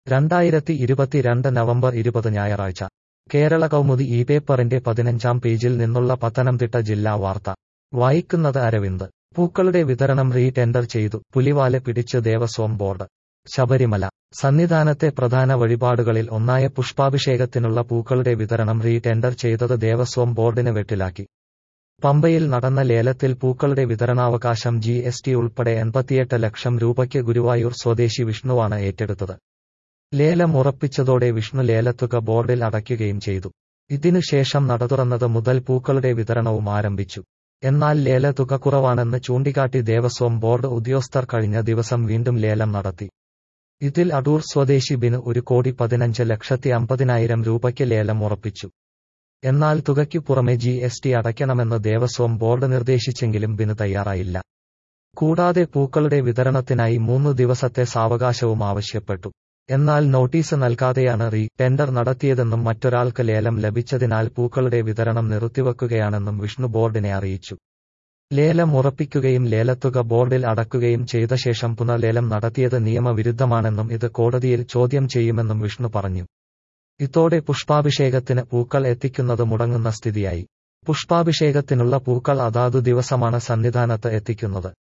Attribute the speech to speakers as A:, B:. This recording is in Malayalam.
A: രണ്ടായിരത്തി ഇരുപത്തിരണ്ട് നവംബർ ഇരുപത് ഞായറാഴ്ച കേരള കൗമുദി ഈ പേപ്പറിന്റെ പതിനഞ്ചാം പേജിൽ നിന്നുള്ള പത്തനംതിട്ട ജില്ലാ വാർത്ത വായിക്കുന്നത് അരവിന്ദ് പൂക്കളുടെ വിതരണം റീ ടെൻഡർ ചെയ്തു പുലിവാല് പിടിച്ച് ദേവസ്വം ബോർഡ് ശബരിമല സന്നിധാനത്തെ പ്രധാന വഴിപാടുകളിൽ ഒന്നായ പുഷ്പാഭിഷേകത്തിനുള്ള പൂക്കളുടെ വിതരണം റീ ടെൻഡർ ചെയ്തത് ദേവസ്വം ബോർഡിന് വെട്ടിലാക്കി പമ്പയിൽ നടന്ന ലേലത്തിൽ പൂക്കളുടെ വിതരണാവകാശം ജി എസ് ടി ഉൾപ്പെടെ എൺപത്തിയെട്ട് ലക്ഷം രൂപയ്ക്ക് ഗുരുവായൂർ സ്വദേശി വിഷ്ണുവാണ് ഏറ്റെടുത്തത് ലേലം ഉറപ്പിച്ചതോടെ വിഷ്ണു ലേലത്തുക ബോർഡിൽ അടയ്ക്കുകയും ചെയ്തു ഇതിനുശേഷം നടതുറന്നത് മുതൽ പൂക്കളുടെ വിതരണവും ആരംഭിച്ചു എന്നാൽ ലേലത്തുക കുറവാണെന്ന് ചൂണ്ടിക്കാട്ടി ദേവസ്വം ബോർഡ് ഉദ്യോഗസ്ഥർ കഴിഞ്ഞ ദിവസം വീണ്ടും ലേലം നടത്തി ഇതിൽ അടൂർ സ്വദേശി ബിന് ഒരു കോടി പതിനഞ്ച് ലക്ഷത്തി അമ്പതിനായിരം രൂപയ്ക്ക് ലേലം ഉറപ്പിച്ചു എന്നാൽ തുകയ്ക്കു പുറമെ ജി എസ് ടി അടയ്ക്കണമെന്ന് ദേവസ്വം ബോർഡ് നിർദ്ദേശിച്ചെങ്കിലും ബിന് തയ്യാറായില്ല കൂടാതെ പൂക്കളുടെ വിതരണത്തിനായി മൂന്നു ദിവസത്തെ സാവകാശവും ആവശ്യപ്പെട്ടു എന്നാൽ നോട്ടീസ് നൽകാതെയാണ് റീ ടെൻഡർ നടത്തിയതെന്നും മറ്റൊരാൾക്ക് ലേലം ലഭിച്ചതിനാൽ പൂക്കളുടെ വിതരണം നിർത്തിവെക്കുകയാണെന്നും വിഷ്ണു ബോർഡിനെ അറിയിച്ചു ലേലം ഉറപ്പിക്കുകയും ലേലത്തുക ബോർഡിൽ അടക്കുകയും ചെയ്ത ശേഷം പുനർലേലം നടത്തിയത് നിയമവിരുദ്ധമാണെന്നും ഇത് കോടതിയിൽ ചോദ്യം ചെയ്യുമെന്നും വിഷ്ണു പറഞ്ഞു ഇതോടെ പുഷ്പാഭിഷേകത്തിന് പൂക്കൾ എത്തിക്കുന്നത് മുടങ്ങുന്ന സ്ഥിതിയായി പുഷ്പാഭിഷേകത്തിനുള്ള പൂക്കൾ അതാതു ദിവസമാണ് സന്നിധാനത്ത് എത്തിക്കുന്നത്